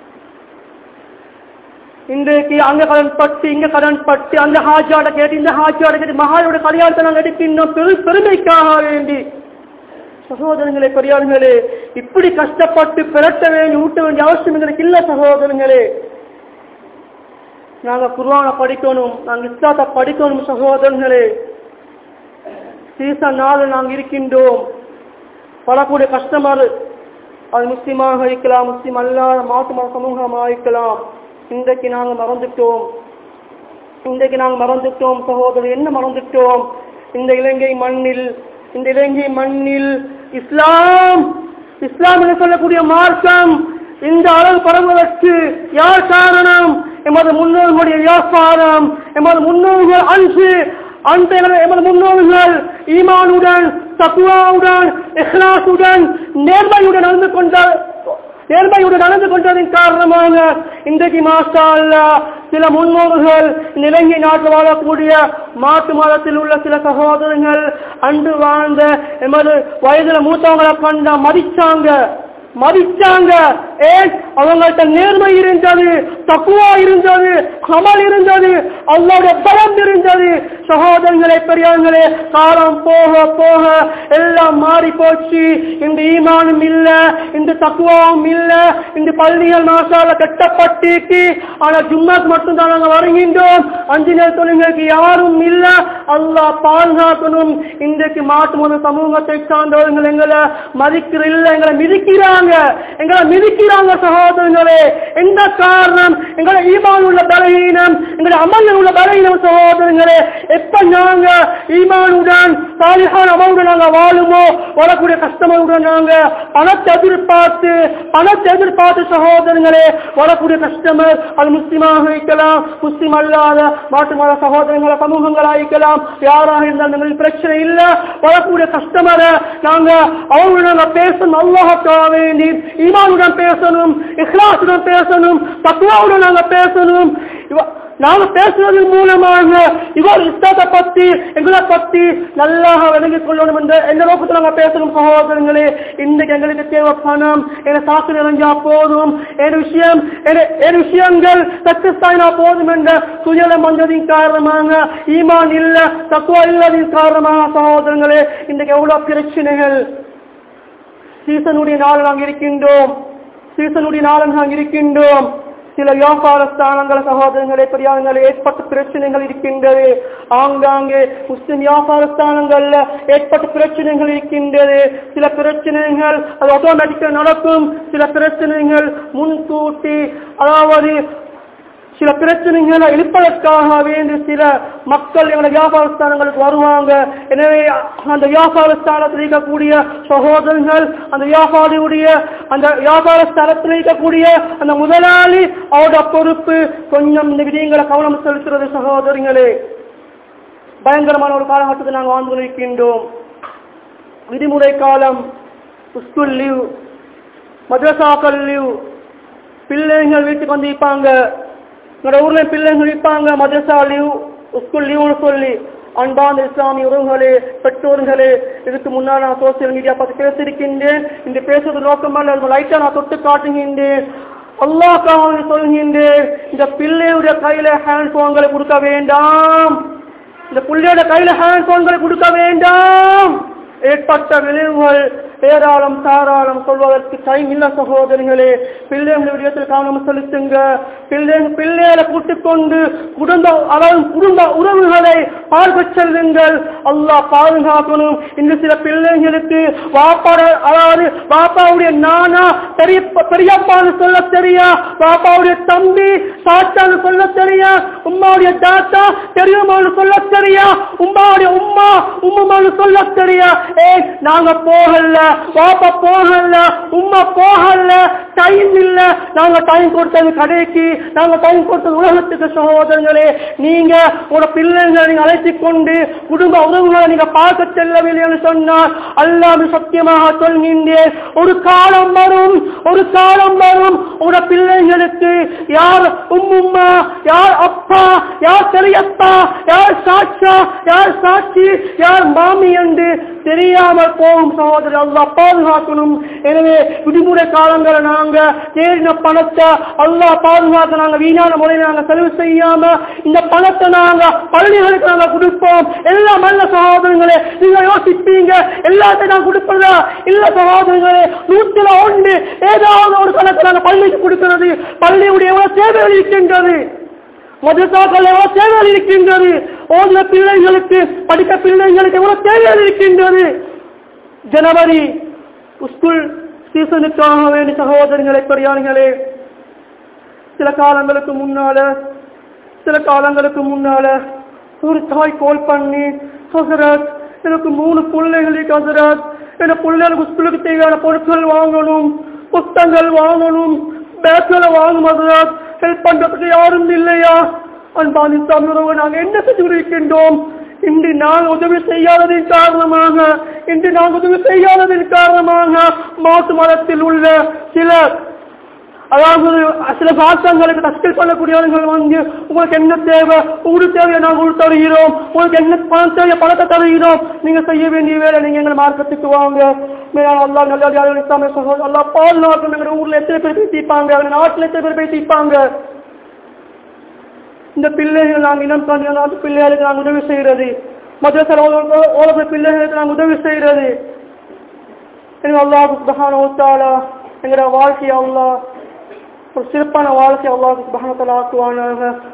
இன்றைக்கு அங்க கடன் பட்டு இங்க கடன் பட்டு அந்த ஹாஜாட கேட்டு இந்த ஹாஜாட கேட்டு மகாயோட கல்யாணத்தை நாங்கள் எடுக்கின்றோம் பெரு பெருமைக்காக வேண்டி சகோதரங்களே பெரியார்களே இப்படி கஷ்டப்பட்டு பிறட்ட வேண்டி ஊட்ட வேண்டிய அவசியம் எங்களுக்கு இல்ல சகோதரங்களே நாங்க குர்ஆனை படிக்கணும் நாங்க இஸ்லாத்தை படிக்கணும் சகோதரர்களே சீசன் நாள் நாங்க இருக்கின்றோம் பலக்கூடிய கஸ்டமர் அது முஸ்லிமாக இருக்கலாம் முஸ்லிம் அல்லாத மாட்டு மத சமூகமாக இருக்கலாம் இன்றைக்கு நாங்க மறந்துட்டோம் இன்றைக்கு நாங்க மறந்துட்டோம் சகோதரர் என்ன மறந்துட்டோம் இந்த இலங்கை மண்ணில் இந்த இலங்கை மண்ணில் இஸ்லாம் இஸ்லாம் என்று சொல்லக்கூடிய மார்க்கம் இந்த அளவு பரவுவதற்கு யார் காரணம் எமது முன்னோர்களுடைய வியாபாரம் எமது முன்னோர்கள் அன்று அந்த எமது முன்னோர்கள் ஈமானுடன் தக்குவாவுடன் இஹ்லாசுடன் நேர்மையுடன் நடந்து கொண்டார் நேர்மையுடன் நடந்து கொண்டதன் காரணமாக இன்றைக்கு மாஷா அல்லாஹ் சில முன்னோர்கள் இந்த இலங்கை நாட்டில் வாழக்கூடிய மாட்டு மதத்தில் உள்ள சில சகோதரர்கள் அன்று வாழ்ந்த எமது வயதுல மூத்தவங்களை கண்டா மதிச்சாங்க மதிச்சாங்க ஏன் அவங்கள்ட்ட நேர்மை இருந்தது தக்குவா இருந்தது கமல் இருந்தது அவங்களுடைய பலம் இருந்தது சகோதரங்களே பெரியார்களே காலம் போக போக எல்லாம் மாறி போச்சு இந்த ஈமானும் இல்ல இந்த தக்குவாவும் இல்ல இந்த பள்ளிகள் மாசால கட்டப்பட்டு ஆனா ஜும்மாக்கு மட்டும் தான் நாங்க வருகின்றோம் அஞ்சு நேர தொழில்களுக்கு யாரும் இல்ல அல்லாஹ் பாதுகாக்கணும் இன்றைக்கு மாட்டு மத சமூகத்தை சார்ந்தவர்கள் எங்களை மதிக்கிற இல்ல எங்களை மிதிக்கிறாங்க எங்களை மிதிக்கிறாங்க சகோதரர் சகோதரர்களே எந்த காரணம் எங்களை ஈமான் உள்ள பலகீனம் எங்களுடைய அமல்கள் உள்ள பலகீனம் சகோதரர்களே எப்ப நாங்க ஈமானுடன் சாலிஹான் அமலுடன் நாங்க வாழுமோ வரக்கூடிய கஷ்டங்களுடன் நாங்க பணத்தை எதிர்பார்த்து பணத்தை எதிர்பார்த்து சகோதரர்களே வரக்கூடிய கஸ்டமர் அது முஸ்லிமாக இருக்கலாம் முஸ்லிம் அல்லாத மாட்டு மத சகோதரங்கள சமூகங்களாக இருக்கலாம் யாராக இருந்தாலும் எங்களுக்கு பிரச்சனை இல்ல வரக்கூடிய கஸ்டமரை நாங்க அவங்களுடன் நாங்க பேசணும் அல்லாஹக்காக வேண்டி ஈமானுடன் பேசணும் இஹ்லாசுடன் பேசணும் தத்துவாவுடன் நாங்க பேசணும் இவ- நாங்க பேசுறது மூலமாக இவர் இஸ்லாத்தை பத்தி எங்களை பத்தி நல்லா விளங்கிக் கொள்ளணும் என்ற எந்த நோக்கத்தில் நாங்க பேசணும் சகோதரங்களே இன்னைக்கு எங்களுக்கு தேவை பணம் என சாக்கு நிறைஞ்சா போதும் என் விஷயம் என்- என் விஷயங்கள் சக்சஸ் ஆயினா போதும் என்ற சுயலம் வந்ததின் காரணமாக ஈமான் இல்ல தத்துவா இல்லாதின் காரணமாக சகோதரங்களே இன்றைக்கு எவ்வளவு பிரச்சனைகள் சீசனுடைய நாள் நாங்கள் இருக்கின்றோம் சீசனுடைய நாள் நாங்கள் இருக்கின்றோம் சில வியாபார ஸ்தானங்கள் சகோதரங்களே பெரியாரங்களே ஏற்பட்ட பிரச்சனைகள் இருக்கின்றது ஆங்காங்கே முஸ்லிம் வியாபார ஸ்தானங்கள்ல ஏற்பட்ட பிரச்சனைகள் இருக்கின்றது சில பிரச்சனைகள் அது ஆட்டோமேட்டிக்கா நடக்கும் சில பிரச்சனைகள் முன்கூட்டி அதாவது சில பிரச்சனைகளை இழுப்பதற்காக வேண்டி சில மக்கள் எங்களை வியாபார ஸ்தானங்களுக்கு வருவாங்க எனவே அந்த வியாபார ஸ்தானத்தில் இருக்கக்கூடிய சகோதரர்கள் அந்த வியாபாரியுடைய அந்த வியாபார ஸ்தலத்தில் இருக்கக்கூடிய அந்த முதலாளி அவரோட பொறுப்பு கொஞ்சம் இந்த விடயங்களை கவனம் செலுத்துறது சகோதரங்களே பயங்கரமான ஒரு காலகட்டத்தில் நாங்கள் வாழ்ந்து கொண்டிருக்கின்றோம் விதிமுறை காலம் ஸ்கூல் லீவ் மദ്രസാக்கள் லீவ் பிள்ளைங்கள் வீட்டுக்கு வந்து இருப்பாங்க எங்களோட ஊர்ல பிள்ளைங்கள் இருப்பாங்க மதரசா லீவ் ஸ்கூல் லீவ்னு சொல்லி அன்பான இஸ்லாமிய உறவுகளே பெற்றோர்களே இதுக்கு முன்னால் நான் சோசியல் மீடியா பத்தி பேசியிருக்கின்றேன் இந்த பேசுறது நோக்கமல்ல லைட்டா நான் தொட்டு காட்டுகின்றேன் அல்லாஹ் சொல்கின்றேன் இந்த பிள்ளையுடைய கையில ஹேண்ட் போன்களை கொடுக்க வேண்டாம் இந்த பிள்ளையோட கையில ஹேண்ட் போன்களை கொடுக்க வேண்டாம் ஏற்பட்ட விளைவுகள் ஏராளம் தாராளம் சொல்வதற்கு டைம் இல்ல சகோதரிகளே பிள்ளைகள் விடயத்தில் கவனம் செலுத்துங்க பிள்ளை பிள்ளைகளை கூட்டிக் கொண்டு குடும்ப அதாவது குடும்ப உறவுகளை பார்க்க செல்லுங்கள் அல்லாஹ் பாதுகாக்கணும் இந்த சில பிள்ளைங்களுக்கு வாப்பாட அதாவது பாப்பாவுடைய நானா பெரிய பெரியப்பான்னு சொல்ல தெரியா பாப்பாவுடைய தம்பி சாத்தான்னு சொல்ல தெரியா உம்மாவுடைய தாத்தா பெரியம்மான்னு சொல்ல தெரியா உம்மாவுடைய உம்மா உம்மான்னு சொல்ல தெரியா ஏ நாங்க போகல பாப்பா போகல உம்மா போகல டைம் இல்ல நாங்க டைம் கொடுத்தது கடைக்கு நாங்க டைம் கொடுத்தது உலகத்துக்கு சகோதரங்களே நீங்க உங்களோட பிள்ளைங்களை நீங்க அழைத்துக் கொண்டு குடும்ப உறவுகளை நீங்க பார்க்க செல்லவில்லைன்னு சொன்னால் அல்லாமல் சத்தியமாக சொல்கின்றேன் ஒரு காலம் வரும் ஒரு காலம் வரும் உங்களோட பிள்ளைகளுக்கு யார் உம்மும்மா யார் அப்பா யார் பெரியப்பா யார் சாட்சா யார் சாட்சி யார் மாமி என்று தெரியாமல் போகும் சகோதரர் அல்லாஹ் பாதுகாக்கணும் எனவே விடுமுறை காலங்களை நாங்க தேடின பணத்தை அல்லாஹ் பாதுகாக்க நாங்க வீணான முறையில் நாங்க செலவு செய்யாம இந்த பணத்தை நாங்க பள்ளிகளுக்கு நாங்க கொடுப்போம் எல்லாம் நல்ல சகோதரங்களே நீங்க யோசிப்பீங்க எல்லாத்தையும் நான் கொடுப்பதா இல்ல சகோதரங்களே நூத்துல ஒன்று ஏதாவது ஒரு கணக்கு நாங்க பள்ளிக்கு கொடுக்கிறது பள்ளியுடைய எவ்வளவு தேவைகள் இருக்கின்றது மதுசாக்கள் எவ்வளவு தேவைகள் இருக்கின்றது ஓதுல பிள்ளைகளுக்கு படிக்க பிள்ளைகளுக்கு எவ்வளவு தேவைகள் இருக்கின்றது ஜனவரி ஸ்கூல் சீசனுக்காக வேண்டி சகோதரங்களே பெரியார்களே சில காலங்களுக்கு முன்னால சில காலங்களுக்கு முன்னால ஒரு தாய் கோல் பண்ணி ஹசரத் எனக்கு மூணு பிள்ளைகள் இருக்கு ஹசரத் என் பிள்ளைகளுக்கு ஸ்கூலுக்கு தேவையான பொருட்கள் வாங்கணும் புத்தகங்கள் வாங்கணும் பேக்களை வாங்கும் ஹசரத் ஹெல்ப் பண்றதுக்கு யாரும் இல்லையா அன்பான் இஸ்லாமியர்கள் நாங்கள் என்ன செஞ்சு இருக்கின்றோம் இன்று நான் உதவி செய்யாததின் காரணமாக இன்று நான் உதவி செய்யாததின் காரணமாக மாட்டு மதத்தில் உள்ள சில அதாவது சில பாசங்களுக்கு தஸ்கல் பண்ணக்கூடியவர்கள் வந்து உங்களுக்கு என்ன தேவை உங்களுக்கு தேவையை நாங்கள் உங்களுக்கு தருகிறோம் உங்களுக்கு என்ன பணம் தேவை பணத்தை தருகிறோம் நீங்க செய்ய வேண்டிய வேலை நீங்க எங்களை மார்க்கத்துக்கு வாங்க மேலான அல்லா நல்ல இஸ்லாமிய சகோதரர் அல்லா பாதுகாக்கும் எங்க ஊர்ல எத்தனை பேர் போய் தீப்பாங்க எங்க நாட்டுல எத்தனை பேர் போய் தீப்பாங்க இந்த பிள்ளைகள் நாங்கள் இனம் காண்கிற அந்த பிள்ளைகளுக்கு நாங்கள் உதவி செய்கிறது மதரசர் ஓலப்ப பிள்ளைகளுக்கு நாங்கள் உதவி செய்கிறது எங்கள் அல்லாஹ் சுபஹான ஓத்தாலா எங்களோட வாழ்க்கையை அல்லாஹ் ஒரு சிறப்பான வாழ்க்கை அல்லாஹ் சுபஹானத்தலா ஆக்குவானாக